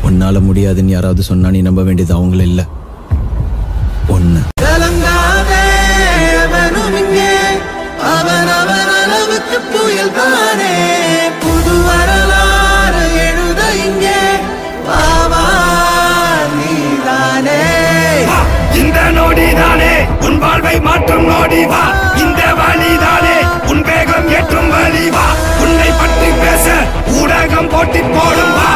உன்னால முடியாதுன்னு யாராவது சொன்னா நீ நம்ப வேண்டியது அவங்கள இல்ல ஒண்ணு கலங்காதே அவனும் இங்கே அவன் அவன் அளவுக்கு புயல் தானே புது வரலாறு எழுத இங்கே வாவா நீதானே வா, இந்த நொடிதானே உன் வாழ்வை மாற்றும் நொடி வா இந்த வழிதானே உன் வேகம் ஏற்றும் வழி வா உன்னை பற்றி பேச ஊடகம் போட்டி போடும் வா